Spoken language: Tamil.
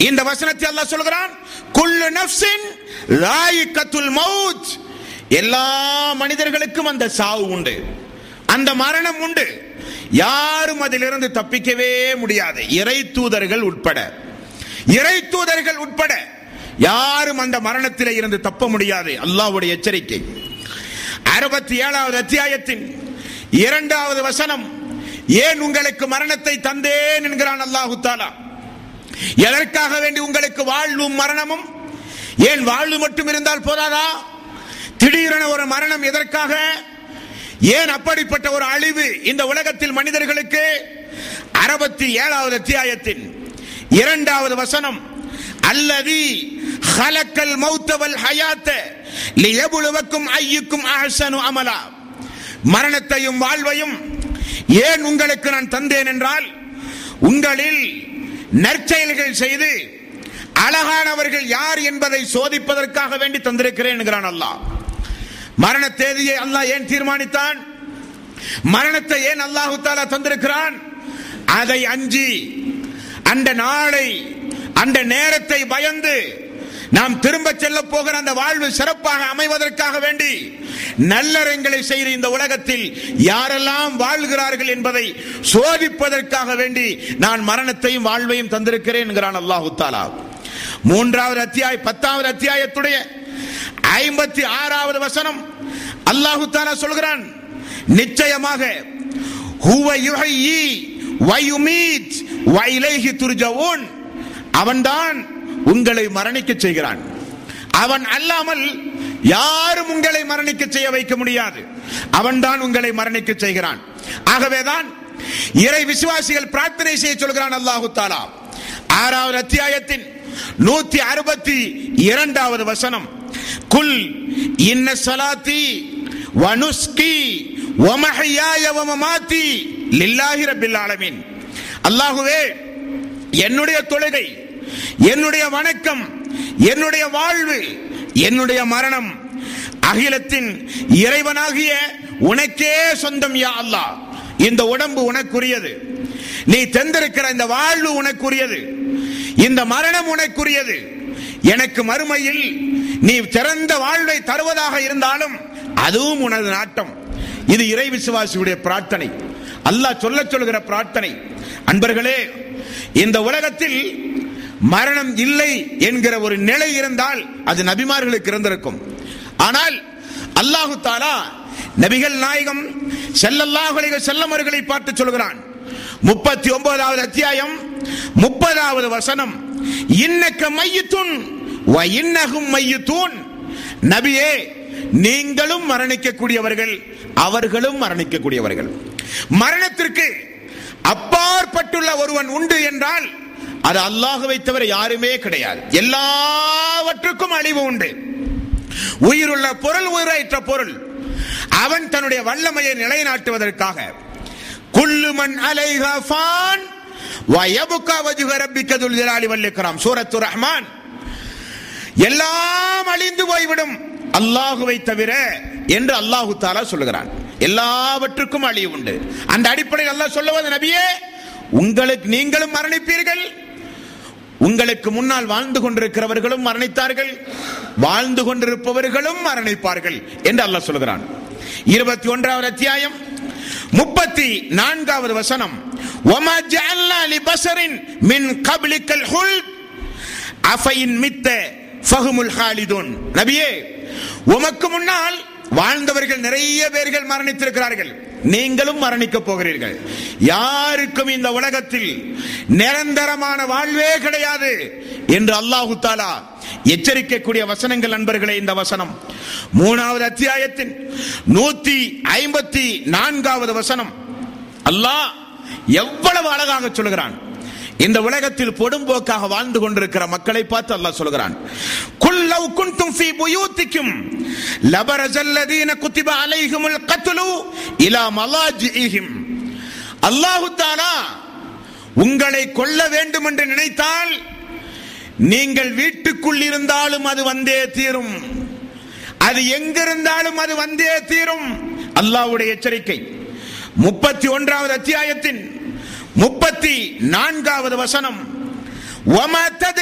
இந்த வசனத்தை அல்லாஹ் சொல்கிறான் குல்லு நஃப்ஸின் ராயிக்கத்துல் மௌத் எல்லா மனிதர்களுக்கும் அந்த சாவு உண்டு அந்த மரணம் உண்டு யாரும் அதிலிருந்து தப்பிக்கவே முடியாது இறை தூதர்கள் உட்பட இறை தூதர்கள் உட்பட யாரும் அந்த மரணத்திலே இருந்து தப்ப முடியாது அல்லாஹ்வுடைய எச்சரிக்கை அறுபத்தி ஏழாவது அத்தியாயத்தின் இரண்டாவது வசனம் ஏன் உங்களுக்கு மரணத்தை தந்தேன் என்கிறான் அல்லாஹு தாலா எதற்காக வேண்டி உங்களுக்கு வாழ்வும் மரணமும் ஏன் வாழ்வு மட்டும் இருந்தால் போதாதா திடீரென ஒரு மரணம் எதற்காக ஏன் அப்படிப்பட்ட ஒரு அழிவு இந்த உலகத்தில் மனிதர்களுக்கு அறுபத்தி ஏழாவது அத்தியாயத்தின் இரண்டாவது வசனம் அல்லதி ஹலக்கல் மௌத்தவல் ஹயாத்த லியபுலுவக்கும் ஐயுக்கும் அஹ்சனு அமலா மரணத்தையும் வாழ்வையும் ஏன் உங்களுக்கு நான் தந்தேன் என்றால் உங்களில் நற்செயல்கள் செய்து அழகானவர்கள் யார் என்பதை சோதிப்பதற்காக வேண்டி தந்திருக்கிறேன் என்கிறான் அல்லாஹ் மரண தேதியை அல்லாஹ் ஏன் தீர்மானித்தான் மரணத்தை ஏன் அல்லாஹு தாலா தந்திருக்கிறான் அதை அஞ்சி அந்த நாளை அந்த நேரத்தை பயந்து நாம் திரும்ப செல்ல போகிற அந்த வாழ்வு சிறப்பாக அமைவதற்காக வேண்டி நல்லறங்களை செய்கிற இந்த உலகத்தில் யாரெல்லாம் வாழ்கிறார்கள் என்பதை சோதிப்பதற்காக வேண்டி நான் மரணத்தையும் வாழ்வையும் தந்திருக்கிறேன் என்கிறான் அல்லாஹு தாலா மூன்றாவது அத்தியாய பத்தாவது அத்தியாயத்துடைய ஐம்பத்தி ஆறாவது வசனம் அல்லாஹு தாலா சொல்கிறான் நிச்சயமாக ஹுவ யுஹ்யி வ யுமீத் வ இலைஹி துர்ஜவுன் அவன்தான் உங்களை மரணிக்க செய்கிறான் அவன் அல்லாமல் யாரும் உங்களை மரணிக்க செய்ய வைக்க முடியாது அவன்தான் உங்களை மரணிக்க செய்கிறான் ஆகவேதான் இறை விசுவாசிகள் பிரார்த்தனை செய்ய சொல்கிறான் அல்லாஹு தாலா ஆறாவது அத்தியாயத்தின் நூத்தி அறுபத்தி இரண்டாவது வசனம் குல் இன்ன சலாத்தி வனுஸ்கி வமஹியாய வமமாத்தி லில்லாஹி ரப்பில் ஆலமீன் அல்லாஹுவே என்னுடைய தொழுகை என்னுடைய வணக்கம் என்னுடைய வாழ்வு என்னுடைய மரணம் அகிலத்தின் இறைவனாகிய உனக்கே சொந்தம் யா அல்லாஹ் இந்த உடம்பு உனக்குரியது நீ தந்திருக்கிற இந்த வாழ்வு உனக்குரியது இந்த மரணம் உனக்குரியது எனக்கு மறுமையில் நீ சிறந்த வாழ்வை தருவதாக இருந்தாலும் அதுவும் உனது நாட்டம் இது இறை விசுவாசியுடைய பிரார்த்தனை அல்லாஹ் சொல்ல சொல்கிற பிரார்த்தனை அன்பர்களே இந்த உலகத்தில் மரணம் இல்லை என்கிற ஒரு நிலை இருந்தால் அது நபிமார்களுக்கு இருந்திருக்கும் ஆனால் அல்லாஹு தாலா நபிகள் நாயகம் செல்லல்லாஹு அலைஹி வஸல்லம் அவர்களை பார்த்து சொல்கிறான் முப்பத்தி ஒன்பதாவது அத்தியாயம் முப்பதாவது வசனம் இன்னக்க மையத்துன் வ இன்னகும் மையத்தூன் நபியே நீங்களும் மரணிக்கக்கூடியவர்கள் அவர்களும் மரணிக்கக்கூடியவர்கள் மரணத்திற்கு அப்பாற்பட்டுள்ள ஒருவன் உண்டு என்றால் அது அல்லாஹுவை தவிர யாருமே கிடையாது எல்லாவற்றுக்கும் அழிவு உண்டு உயிருள்ள பொருள் உயிரற்ற பொருள் அவன் தன்னுடைய வல்லமையை நிலைநாட்டுவதற்காக குல்லுமன் அலைஹா ஃபான் வயபுகா வஜுக ரப்பிக்க துல் ஜலாலி வல்லிக்ராம் சூரத்து ரஹ்மான் எல்லாம் அழிந்து போய்விடும் அல்லாஹுவை தவிர என்று அல்லாஹு தாலா சொல்லுகிறான் எல்லாவற்றுக்கும் அழிவு உண்டு அந்த அடிப்படையில் அல்லாஹ் சொல்லுவது நபியே உங்களுக்கு நீங்களும் மரணிப்பீர்கள் உங்களுக்கு முன்னால் வாழ்ந்து கொண்டிருக்கிறவர்களும் மரணித்தார்கள் வாழ்ந்து கொண்டிருப்பவர்களும் மரணிப்பார்கள் என்று அல்லாஹ் சொல்கிறான் இருபத்தி ஒன்றாவது அத்தியாயம் முப்பத்தி நான்காவது வசனம் وَمَا جَعَلْنَا لِبَشَرٍ مِنْ قَبْلِكَ الْخُلْدَ أَفَإِنْ مِتَّ فَهُمُ الْخَالِدُونَ நபியே உமக்கு முன்னால் வாழ்ந்தவர்கள் நிறைய பேர்கள் மரணித்திருக்கிறார்கள் நீங்களும் மரணிக்க போகிறீர்கள் யாருக்கும் இந்த உலகத்தில் நிரந்தரமான வாழ்வே கிடையாது என்று அல்லாஹு தாலா எச்சரிக்கக்கூடிய வசனங்கள் நண்பர்களே இந்த வசனம் மூணாவது அத்தியாயத்தின் நூத்தி ஐம்பத்தி நான்காவது வசனம் அல்லாஹ் எவ்வளவு அழகாக சொல்கிறான் இந்த உலகத்தில் பொடும்போக்காக வாழ்ந்து கொண்டிருக்கிற மக்களை பார்த்து அல்லாஹ் சொல்கிறான் குல்லவ் குன்தும் ஃபீ புயூத்திக்கும் லபரஜல்லதீன குத்திப அலைஹிமுல் கத்லு இலா மலாஜிஹிம் அல்லாஹ் தஆலா உங்களை கொல்ல வேண்டும் என்று நினைத்தால் நீங்கள் வீட்டுக்குள் இருந்தாலும் அது வந்தே தீரும் அது எங்கிருந்தாலும் அது வந்தே தீரும் அல்லாஹ்வுடைய எச்சரிக்கை முப்பத்தி ஒன்றாவது அத்தியாயத்தின் முப்பத்தி நான்காவது வசனம் وَمَا تَدْرِي